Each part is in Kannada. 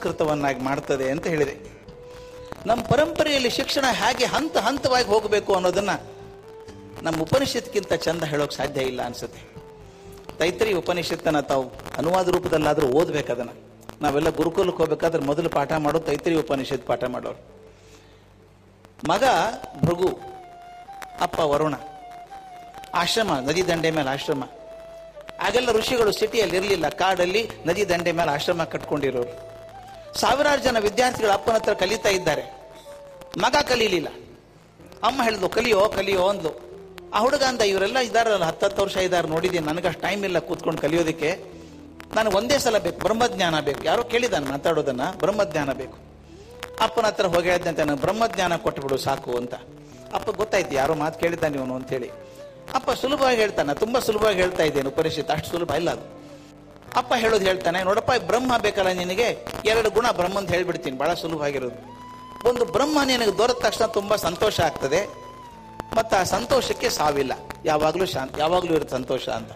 ಪುರಸ್ಕೃತವನ್ನಾಗಿ ಮಾಡ್ತದೆ ಅಂತ ಹೇಳಿದೆ ನಮ್ಮ ಪರಂಪರೆಯಲ್ಲಿ ಶಿಕ್ಷಣ ಹೇಗೆ ಹಂತ ಹಂತವಾಗಿ ಹೋಗಬೇಕು ಅನ್ನೋದನ್ನ ನಮ್ಮ ಉಪನಿಷತ್ಗಿಂತ ಚಂದ ಹೇಳೋಕೆ ಸಾಧ್ಯ ಇಲ್ಲ ಅನ್ಸುತ್ತೆ ತೈತ್ರಿ ಉಪನಿಷತ್ತನ್ನ ತಾವು ಅನುವಾದ ರೂಪದಲ್ಲಾದ್ರೂ ಓದ್ಬೇಕು ಅದನ್ನ ನಾವೆಲ್ಲ ಗುರುಕುಲಕ್ಕೆ ಹೋಗ್ಬೇಕಾದ್ರೆ ಮೊದಲು ಪಾಠ ಮಾಡೋದು ತೈತ್ರಿ ಉಪನಿಷತ್ ಪಾಠ ಮಾಡೋರು ಮಗ ಭೃಗು ಅಪ್ಪ ವರುಣ ಆಶ್ರಮ ನದಿ ದಂಡೆ ಮೇಲೆ ಆಶ್ರಮ ಆಗೆಲ್ಲ ಋಷಿಗಳು ಸಿಟಿಯಲ್ಲಿ ಇರಲಿಲ್ಲ ಕಾಡಲ್ಲಿ ನದಿ ದಂಡೆ ಮೇಲೆ ಆಶ್ರಮ ಕಟ್ಕೊಂಡಿರೋರು ಸಾವಿರಾರು ಜನ ವಿದ್ಯಾರ್ಥಿಗಳು ಅಪ್ಪನ ಹತ್ರ ಕಲಿತಾ ಇದ್ದಾರೆ ಮಗ ಕಲೀಲಿಲ್ಲ ಅಮ್ಮ ಹೇಳಿದ್ಲು ಕಲಿಯೋ ಕಲಿಯೋ ಅಂದ್ಲು ಆ ಹುಡುಗ ಅಂದ ಇವರೆಲ್ಲ ಇದಾರಲ್ಲ ಹತ್ತತ್ತು ವರ್ಷ ಇದ್ದಾರೆ ನೋಡಿದ್ದೀನಿ ನನಗಷ್ಟು ಟೈಮ್ ಇಲ್ಲ ಕೂತ್ಕೊಂಡು ಕಲಿಯೋದಕ್ಕೆ ನನಗೆ ಒಂದೇ ಸಲ ಬೇಕು ಬ್ರಹ್ಮಜ್ಞಾನ ಬೇಕು ಯಾರೋ ಕೇಳಿದಾನೆ ಮಾತಾಡೋದನ್ನ ಬ್ರಹ್ಮಜ್ಞಾನ ಬೇಕು ಅಪ್ಪನ ಹತ್ರ ಹೋಗಿ ಹೇಳ್ದಂತೆ ನನಗೆ ಬ್ರಹ್ಮಜ್ಞಾನ ಕೊಟ್ಬಿಡು ಸಾಕು ಅಂತ ಅಪ್ಪ ಗೊತ್ತಾಯ್ತು ಯಾರೋ ಮಾತು ಕೇಳಿದ್ದಾನೆ ಇವನು ಅಂತೇಳಿ ಅಪ್ಪ ಸುಲಭವಾಗಿ ಹೇಳ್ತಾನೆ ತುಂಬಾ ಸುಲಭವಾಗಿ ಹೇಳ್ತಾ ಇದ್ದೇನೆ ಉಪನಿಷತ್ ಅಷ್ಟು ಸುಲಭ ಇಲ್ಲ ಅದು ಅಪ್ಪ ಹೇಳೋದು ಹೇಳ್ತಾನೆ ನೋಡಪ್ಪ ಬ್ರಹ್ಮ ಬೇಕಲ್ಲ ನಿನಗೆ ಎರಡು ಗುಣ ಬ್ರಹ್ಮ ಅಂತ ಹೇಳ್ಬಿಡ್ತೀನಿ ಬಹಳ ಸುಲಭವಾಗಿರೋದು ಒಂದು ಬ್ರಹ್ಮ ನಿನಗೆ ದೊರೆತ ತಕ್ಷಣ ತುಂಬಾ ಸಂತೋಷ ಆಗ್ತದೆ ಮತ್ತು ಆ ಸಂತೋಷಕ್ಕೆ ಸಾವಿಲ್ಲ ಯಾವಾಗಲೂ ಶಾಂತ ಯಾವಾಗಲೂ ಇರುತ್ತೆ ಸಂತೋಷ ಅಂತ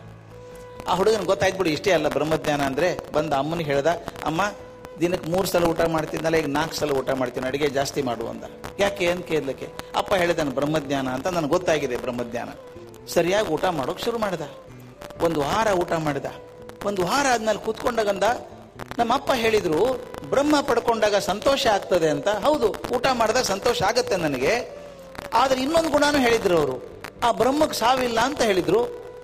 ಆ ಹುಡುಗನ ಗೊತ್ತಾಯ್ತು ಇಷ್ಟೇ ಅಲ್ಲ ಬ್ರಹ್ಮಜ್ಞಾನ ಅಂದ್ರೆ ಬಂದ ಅಮ್ಮನಿಗೆ ಹೇಳ್ದ ಅಮ್ಮ ದಿನಕ್ಕೆ ಮೂರು ಸಲ ಊಟ ಮಾಡ್ತಿದ್ದಲ್ಲ ಈಗ ನಾಲ್ಕು ಸಲ ಊಟ ಮಾಡ್ತೀನಿ ಅಡಿಗೆ ಜಾಸ್ತಿ ಮಾಡು ಅಂದ ಯಾಕೆ ಏನ್ ಕೇಳಲಿಕ್ಕೆ ಅಪ್ಪ ಹೇಳಿದಾನೆ ಬ್ರಹ್ಮಜ್ಞಾನ ಅಂತ ನನಗೆ ಗೊತ್ತಾಗಿದೆ ಬ್ರಹ್ಮಜ್ಞಾನ ಸರಿಯಾಗಿ ಊಟ ಮಾಡೋಕೆ ಶುರು ಮಾಡಿದ ಒಂದು ವಾರ ಊಟ ಮಾಡಿದ ಒಂದು ವಾರ ಆದ್ಮೇಲೆ ಕೂತ್ಕೊಂಡಾಗಂದ ನಮ್ಮ ಅಪ್ಪ ಹೇಳಿದ್ರು ಬ್ರಹ್ಮ ಪಡ್ಕೊಂಡಾಗ ಸಂತೋಷ ಆಗ್ತದೆ ಅಂತ ಹೌದು ಊಟ ಮಾಡಿದಾಗ ಸಂತೋಷ ಆಗತ್ತೆ ನನಗೆ ಆದ್ರೆ ಇನ್ನೊಂದು ಗುಣನೂ ಹೇಳಿದ್ರು ಅವರು ಆ ಬ್ರಹ್ಮಕ್ಕೆ ಸಾವಿಲ್ಲ ಅಂತ ಹೇಳಿದ್ರು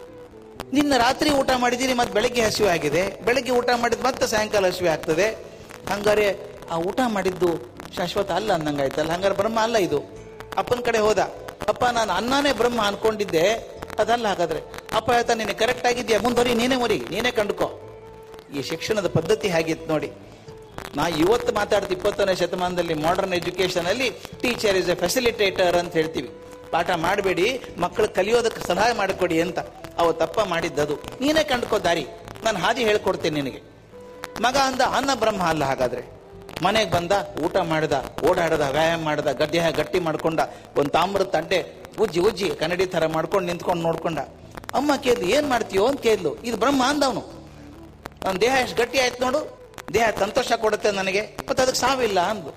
ನಿನ್ನ ರಾತ್ರಿ ಊಟ ಮಾಡಿದ್ದೀರಿ ಮತ್ತೆ ಬೆಳಗ್ಗೆ ಹಸಿವೆ ಆಗಿದೆ ಬೆಳಗ್ಗೆ ಊಟ ಮಾಡಿದ್ ಮತ್ತೆ ಸಾಯಂಕಾಲ ಹಸಿವೆ ಆಗ್ತದೆ ಹಂಗಾರೆ ಆ ಊಟ ಮಾಡಿದ್ದು ಶಾಶ್ವತ ಅಲ್ಲ ಅಂದಂಗಾಯ್ತಲ್ಲ ಹಂಗಾರೆ ಬ್ರಹ್ಮ ಅಲ್ಲ ಇದು ಅಪ್ಪನ ಕಡೆ ಹೋದ ಅಪ್ಪ ನಾನು ಅನ್ನನೇ ಬ್ರಹ್ಮ ಅನ್ಕೊಂಡಿದ್ದೆ ಅದಲ್ಲ ಹಾಗಾದ್ರೆ ಅಪ್ಪ ಹೇಳ್ತಾ ನೀನು ಕರೆಕ್ಟ್ ಆಗಿದ್ಯಾ ಮುಂದುವರಿ ನೀನೇ ಮರಿ ನೀನೇ ಕಂಡುಕೋ ಈ ಶಿಕ್ಷಣದ ಪದ್ಧತಿ ಹೇಗಿತ್ತು ನೋಡಿ ನಾ ಇವತ್ತು ಮಾತಾಡ್ತಿ ಇಪ್ಪತ್ತನೇ ಶತಮಾನದಲ್ಲಿ ಮಾಡರ್ನ್ ಎಜುಕೇಶನ್ ಅಲ್ಲಿ ಟೀಚರ್ ಇಸ್ ಎ ಫೆಸಿಲಿಟೇಟರ್ ಅಂತ ಹೇಳ್ತೀವಿ ಪಾಠ ಮಾಡಬೇಡಿ ಮಕ್ಕಳು ಕಲಿಯೋದಕ್ಕೆ ಸಲಹೆ ಮಾಡಿಕೊಡಿ ಅಂತ ಅವ ತಪ್ಪ ಮಾಡಿದ್ದದು ನೀನೇ ಕಂಡುಕೋ ದಾರಿ ನಾನು ಹಾದಿ ಹೇಳ್ಕೊಡ್ತೇನೆ ನಿನಗೆ ಮಗ ಅಂದ ಅನ್ನ ಬ್ರಹ್ಮ ಅಲ್ಲ ಹಾಗಾದ್ರೆ ಮನೆಗೆ ಬಂದ ಊಟ ಮಾಡಿದ ಓಡಾಡದ ವ್ಯಾಯಾಮ ಮಾಡಿದ ಗಡ್ಡೆ ಗಟ್ಟಿ ಮಾಡ್ಕೊಂಡ ಒಂದು ತಾಮ್ರದ ತಡ್ಡೆ ಉಜ್ಜಿ ಉಜ್ಜಿ ಕನ್ನಡಿ ತರ ಮಾಡ್ಕೊಂಡು ನಿಂತ್ಕೊಂಡು ನೋಡ್ಕೊಂಡ ಅಮ್ಮ ಕೇಳ್ದು ಏನ್ ಮಾಡ್ತೀಯೋ ಅಂತ ಕೇಳ್ದು ಇದು ಬ್ರಹ್ಮ ಅಂದವನು ನನ್ನ ದೇಹ ಎಷ್ಟು ಗಟ್ಟಿ ಆಯ್ತು ನೋಡು ದೇಹ ಸಂತೋಷ ಕೊಡುತ್ತೆ ನನಗೆ ಮತ್ತೆ ಅದಕ್ಕೆ ಸಾವಿಲ್ಲ ಅಂದ್ಲು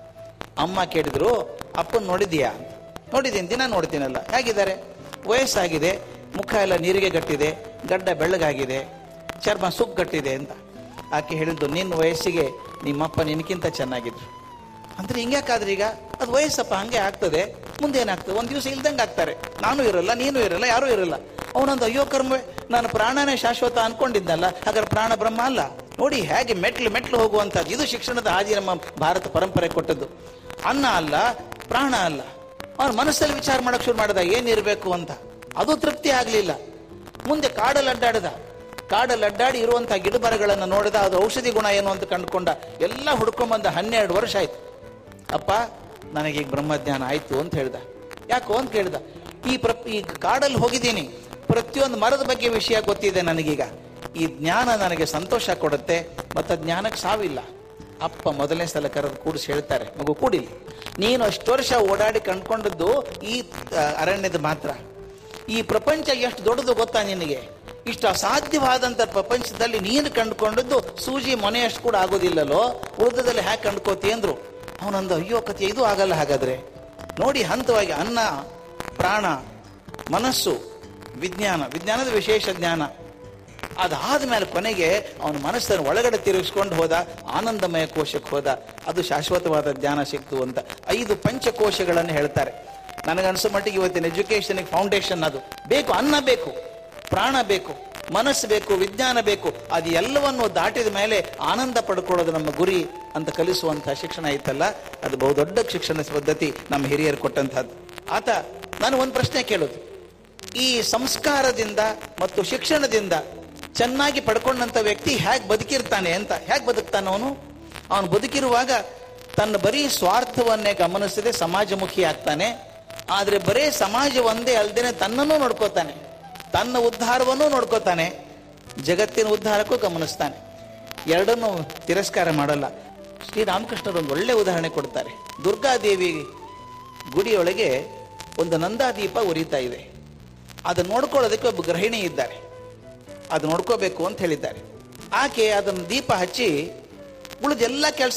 ಅಮ್ಮ ಕೇಳಿದ್ರು ಅಪ್ಪನ್ ನೋಡಿದೀಯಾ ಅಂತ ನೋಡಿದ್ದೀನಿ ದಿನ ನೋಡ್ತೀನಲ್ಲ ಹೇಗಿದ್ದಾರೆ ವಯಸ್ಸಾಗಿದೆ ಮುಖ ಎಲ್ಲ ನೀರಿಗೆ ಗಟ್ಟಿದೆ ಗಡ್ಡ ಬೆಳ್ಳಗಾಗಿದೆ ಚರ್ಮ ಸುಕ್ಕಟ್ಟಿದೆ ಅಂತ ಆಕೆ ಹೇಳಿದ್ದು ನಿನ್ನ ವಯಸ್ಸಿಗೆ ನಿಮ್ಮಪ್ಪ ನಿನಕ್ಕಿಂತ ಚೆನ್ನಾಗಿದ್ರು ಅಂದ್ರೆ ಹಿಂಗ್ಯಾಕಾದ್ರೆ ಈಗ ಅದು ವಯಸ್ಸಪ್ಪ ಹಂಗೆ ಆಗ್ತದೆ ಮುಂದೆ ಏನಾಗ್ತದೆ ಒಂದ್ ದಿವಸ ಇಲ್ದಂಗೆ ಆಗ್ತಾರೆ ನಾನು ಇರಲ್ಲ ನೀನು ಇರಲ್ಲ ಯಾರೂ ಇರಲ್ಲ ಅವನೊಂದು ಅಯ್ಯೋ ಕರ್ಮವೇ ನಾನು ಪ್ರಾಣನೇ ಶಾಶ್ವತ ಅನ್ಕೊಂಡಿದ್ದಲ್ಲ ಹಾಗಾದ್ರೆ ಪ್ರಾಣ ಬ್ರಹ್ಮ ಅಲ್ಲ ನೋಡಿ ಹೇಗೆ ಮೆಟ್ಲು ಮೆಟ್ಲು ಹೋಗುವಂತದ್ದು ಇದು ಶಿಕ್ಷಣದ ಹಾದಿ ನಮ್ಮ ಭಾರತ ಪರಂಪರೆ ಕೊಟ್ಟದ್ದು ಅನ್ನ ಅಲ್ಲ ಪ್ರಾಣ ಅಲ್ಲ ಅವನ ಮನಸ್ಸಲ್ಲಿ ವಿಚಾರ ಮಾಡಕ್ ಶುರು ಮಾಡಿದ ಏನಿರ್ಬೇಕು ಅಂತ ಅದು ತೃಪ್ತಿ ಆಗ್ಲಿಲ್ಲ ಮುಂದೆ ಕಾಡಲ್ಲಿ ಅಡ್ಡಾಡಿದ ಕಾಡಲ್ಲಿ ಅಡ್ಡಾಡಿ ಇರುವಂತಹ ಗಿಡಮರಗಳನ್ನು ನೋಡಿದ ಅದು ಔಷಧಿ ಗುಣ ಏನು ಅಂತ ಕಂಡುಕೊಂಡ ಎಲ್ಲ ಹುಡ್ಕೊಂಬಂದ ಹನ್ನೆರಡು ವರ್ಷ ಆಯ್ತು ಅಪ್ಪ ನನಗೀಗ ಬ್ರಹ್ಮಜ್ಞಾನ ಆಯ್ತು ಅಂತ ಹೇಳ್ದ ಯಾಕೋ ಅಂತ ಕೇಳ್ದ ಈ ಪ್ರ ಈ ಕಾಡಲ್ಲಿ ಹೋಗಿದ್ದೀನಿ ಪ್ರತಿಯೊಂದು ಮರದ ಬಗ್ಗೆ ವಿಷಯ ಗೊತ್ತಿದೆ ನನಗೀಗ ಈ ಜ್ಞಾನ ನನಗೆ ಸಂತೋಷ ಕೊಡುತ್ತೆ ಮತ್ತು ಜ್ಞಾನಕ್ಕೆ ಸಾವಿಲ್ಲ ಅಪ್ಪ ಮೊದಲನೇ ಸಲ ಕರೆದು ಕೂಡಿಸಿ ಹೇಳ್ತಾರೆ ಮಗು ಕೂಡಿಲಿ ನೀನು ಅಷ್ಟು ವರ್ಷ ಓಡಾಡಿ ಕಂಡ್ಕೊಂಡದ್ದು ಈ ಆ, ಅರಣ್ಯದ ಮಾತ್ರ ಈ ಪ್ರಪಂಚ ಎಷ್ಟು ದೊಡ್ಡದು ಗೊತ್ತಾ ನಿನಗೆ ಇಷ್ಟು ಅಸಾಧ್ಯವಾದಂತ ಪ್ರಪಂಚದಲ್ಲಿ ನೀನು ಕಂಡುಕೊಂಡದ್ದು ಸೂಜಿ ಮೊನೆಯಷ್ಟು ಕೂಡ ಆಗೋದಿಲ್ಲಲೋ ಉಳಿದದಲ್ಲಿ ಹ್ಯಾಕ್ ಕಂಡ್ಕೋತಿ ಅಂದ್ರು ಅವನಂದ ಅಯ್ಯೋ ಕಥೆ ಇದು ಆಗಲ್ಲ ಹಾಗಾದ್ರೆ ನೋಡಿ ಹಂತವಾಗಿ ಅನ್ನ ಪ್ರಾಣ ಮನಸ್ಸು ವಿಜ್ಞಾನ ವಿಜ್ಞಾನದ ವಿಶೇಷ ಜ್ಞಾನ ಅದಾದ ಮೇಲೆ ಕೊನೆಗೆ ಅವನ ಮನಸ್ಸನ್ನು ಒಳಗಡೆ ತಿರುಗಿಸ್ಕೊಂಡು ಹೋದ ಆನಂದಮಯ ಕೋಶಕ್ಕೆ ಹೋದ ಅದು ಶಾಶ್ವತವಾದ ಜ್ಞಾನ ಸಿಕ್ತು ಅಂತ ಐದು ಪಂಚಕೋಶಗಳನ್ನು ಹೇಳ್ತಾರೆ ನನಗನ್ಸೋ ಮಟ್ಟಿಗೆ ಇವತ್ತಿನ ಎಜುಕೇಶನ್ ಫೌಂಡೇಶನ್ ಅದು ಬೇಕು ಅನ್ನ ಬೇಕು ಪ್ರಾಣ ಬೇಕು ಮನಸ್ಸು ಬೇಕು ವಿಜ್ಞಾನ ಬೇಕು ಅದು ಎಲ್ಲವನ್ನು ದಾಟಿದ ಮೇಲೆ ಆನಂದ ಪಡ್ಕೊಳ್ಳೋದು ನಮ್ಮ ಗುರಿ ಅಂತ ಕಲಿಸುವಂತಹ ಶಿಕ್ಷಣ ಐತಲ್ಲ ಅದು ಬಹುದೊಡ್ಡ ಶಿಕ್ಷಣ ಪದ್ಧತಿ ನಮ್ಮ ಹಿರಿಯರು ಕೊಟ್ಟಂತಹದ್ದು ಆತ ನಾನು ಒಂದು ಪ್ರಶ್ನೆ ಕೇಳೋದು ಈ ಸಂಸ್ಕಾರದಿಂದ ಮತ್ತು ಶಿಕ್ಷಣದಿಂದ ಚೆನ್ನಾಗಿ ಪಡ್ಕೊಂಡಂತ ವ್ಯಕ್ತಿ ಹೇಗೆ ಬದುಕಿರ್ತಾನೆ ಅಂತ ಹೇಗೆ ಬದುಕ್ತಾನೆ ಅವನು ಅವನು ಬದುಕಿರುವಾಗ ತನ್ನ ಬರೀ ಸ್ವಾರ್ಥವನ್ನೇ ಗಮನಿಸದೆ ಸಮಾಜಮುಖಿ ಆಗ್ತಾನೆ ಆದ್ರೆ ಬರೇ ಸಮಾಜ ಒಂದೇ ಅಲ್ದೇನೆ ತನ್ನನ್ನು ನೋಡ್ಕೋತಾನೆ ತನ್ನ ಉದ್ಧಾರವನ್ನು ನೋಡ್ಕೋತಾನೆ ಜಗತ್ತಿನ ಉದ್ಧಾರಕ್ಕೂ ಗಮನಿಸ್ತಾನೆ ಎರಡನ್ನೂ ತಿರಸ್ಕಾರ ಮಾಡಲ್ಲ ಶ್ರೀರಾಮಕೃಷ್ಣರು ಒಂದು ಒಳ್ಳೆ ಉದಾಹರಣೆ ಕೊಡ್ತಾರೆ ದುರ್ಗಾದೇವಿ ಗುಡಿಯೊಳಗೆ ಒಂದು ನಂದಾದೀಪ ಉರಿತಾ ಇದೆ ಅದನ್ನ ನೋಡ್ಕೊಳ್ಳೋದಕ್ಕೆ ಒಬ್ಬ ಗೃಹಿಣಿ ಇದ್ದಾರೆ ಅದು ನೋಡ್ಕೋಬೇಕು ಅಂತ ಹೇಳಿದ್ದಾರೆ ಆಕೆ ಅದನ್ನು ದೀಪ ಹಚ್ಚಿ ಉಳಿದೆಲ್ಲ ಕೆಲಸ